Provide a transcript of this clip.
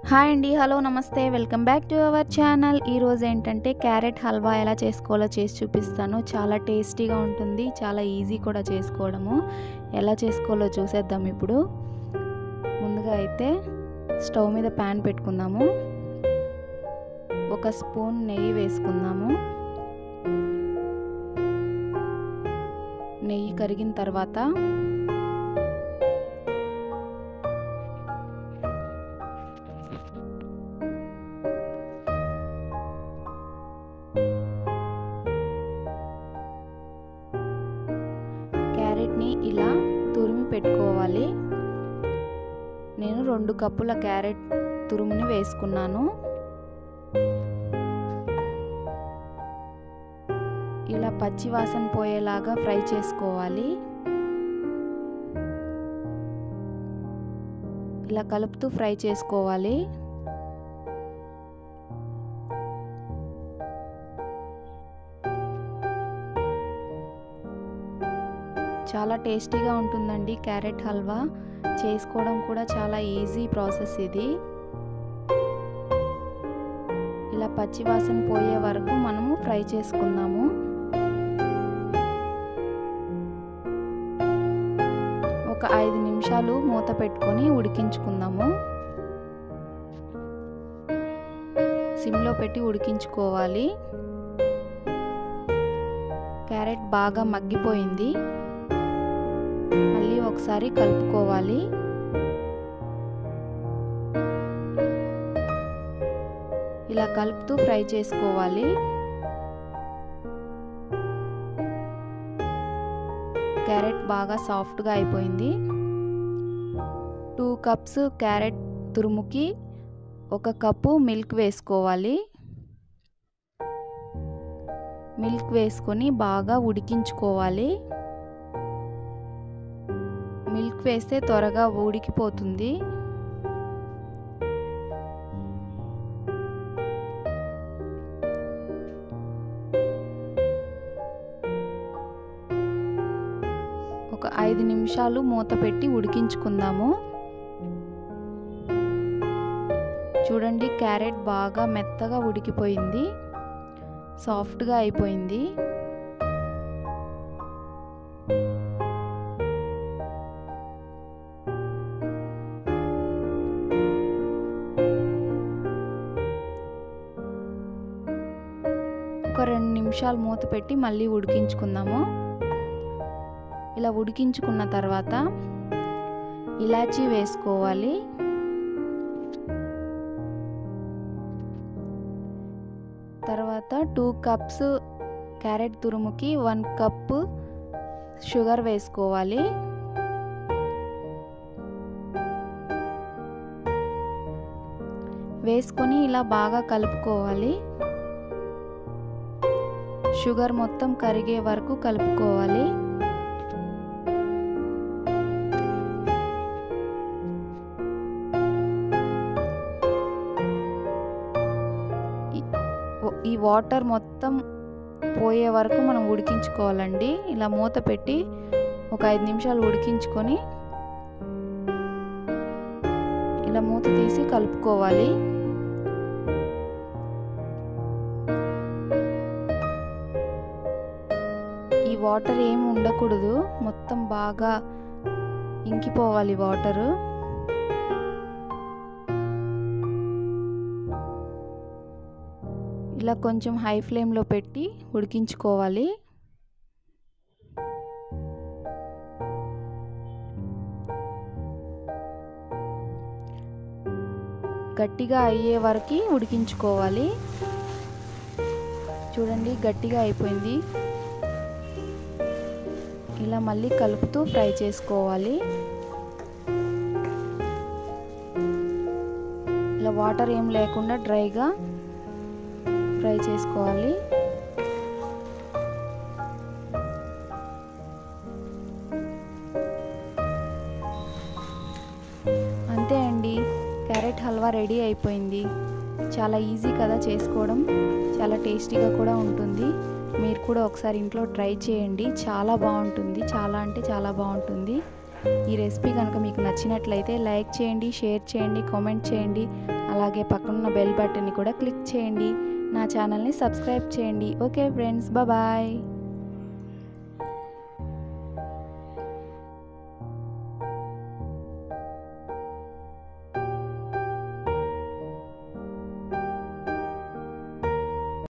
hi అండి hello నమస్తే welcome back to our channel ఈరోజు ఏంటంటే క్యారెట్ హల్వా ఎలా చేసుకోవాలో చేసి చూపిస్తాను చాలా టేస్టీగా ఉంటుంది చాలా ఈజీ కూడా చేసుకోవడము ఎలా చేసుకోవాలో చూసేద్దాం ఇప్పుడు ముందుగా అయితే స్టవ్ మీద ప్యాన్ పెట్టుకుందాము ఒక స్పూన్ నెయ్యి వేసుకుందాము నెయ్యి కరిగిన తర్వాత క్యారెట్ని ఇలా తురిమి పెట్టుకోవాలి నేను రెండు కప్పుల క్యారెట్ తురుముని వేసుకున్నాను ఇలా పచ్చి వాసన పోయేలాగా ఫ్రై చేసుకోవాలి ఇలా కలుపుతూ ఫ్రై చేసుకోవాలి చాలా టేస్టీగా ఉంటుందండి క్యారెట్ హల్వా చేసుకోవడం కూడా చాలా ఈజీ ప్రాసెస్ ఇది ఇలా పచ్చి వాసన పోయే వరకు మనము ఫ్రై చేసుకుందాము ఒక ఐదు నిమిషాలు మూత పెట్టుకొని ఉడికించుకుందాము సిమ్లో పెట్టి ఉడికించుకోవాలి క్యారెట్ బాగా మగ్గిపోయింది మళ్ళీ ఒకసారి కలుపుకోవాలి ఇలా కలుపుతూ ఫ్రై చేసుకోవాలి క్యారెట్ బాగా సాఫ్ట్గా అయిపోయింది టూ కప్స్ క్యారెట్ తురుముకి ఒక కప్పు మిల్క్ వేసుకోవాలి మిల్క్ వేసుకొని బాగా ఉడికించుకోవాలి మిల్క్ వేస్తే త్వరగా ఉడికిపోతుంది ఒక ఐదు నిమిషాలు మూత పెట్టి ఉడికించుకుందాము చూడండి క్యారెట్ బాగా మెత్తగా ఉడికిపోయింది సాఫ్ట్గా అయిపోయింది ఒక రెండు నిమిషాలు మూత పెట్టి మళ్ళీ ఉడికించుకుందాము ఇలా ఉడికించుకున్న తర్వాత ఇలాచీ వేసుకోవాలి తర్వాత టూ కప్స్ క్యారెట్ తురుముకి వన్ కప్పు షుగర్ వేసుకోవాలి వేసుకొని ఇలా బాగా కలుపుకోవాలి షుగర్ మొత్తం కరిగే వరకు కలుపుకోవాలి ఈ వాటర్ మొత్తం పోయే వరకు మనం ఉడికించుకోవాలండి ఇలా మూత పెట్టి ఒక ఐదు నిమిషాలు ఉడికించుకొని ఇలా మూత తీసి కలుపుకోవాలి ఈ వాటర్ ఏమి ఉండకూడదు మొత్తం బాగా ఇంకిపోవాలి వాటరు ఇలా కొంచెం హై ఫ్లేమ్లో పెట్టి ఉడికించుకోవాలి గట్టిగా అయ్యే వరకు ఉడికించుకోవాలి చూడండి గట్టిగా అయిపోయింది ఇలా మళ్ళీ కలుపుతూ ఫ్రై చేసుకోవాలి ఇలా వాటర్ ఏం లేకుండా డ్రైగా ఫ్రై చేసుకోవాలి అంతే అండి క్యారెట్ హల్వా రెడీ అయిపోయింది చాలా ఈజీ కదా చేసుకోవడం చాలా టేస్టీగా కూడా ఉంటుంది మీరు కూడా ఒకసారి ఇంట్లో ట్రై చేయండి చాలా బాగుంటుంది చాలా అంటే చాలా బాగుంటుంది ఈ రెసిపీ కనుక మీకు నచ్చినట్లయితే లైక్ చేయండి షేర్ చేయండి కామెంట్ చేయండి అలాగే పక్కనున్న బెల్ బటన్ని కూడా క్లిక్ చేయండి నా ఛానల్ని సబ్స్క్రైబ్ చేయండి ఓకే ఫ్రెండ్స్ బాయ్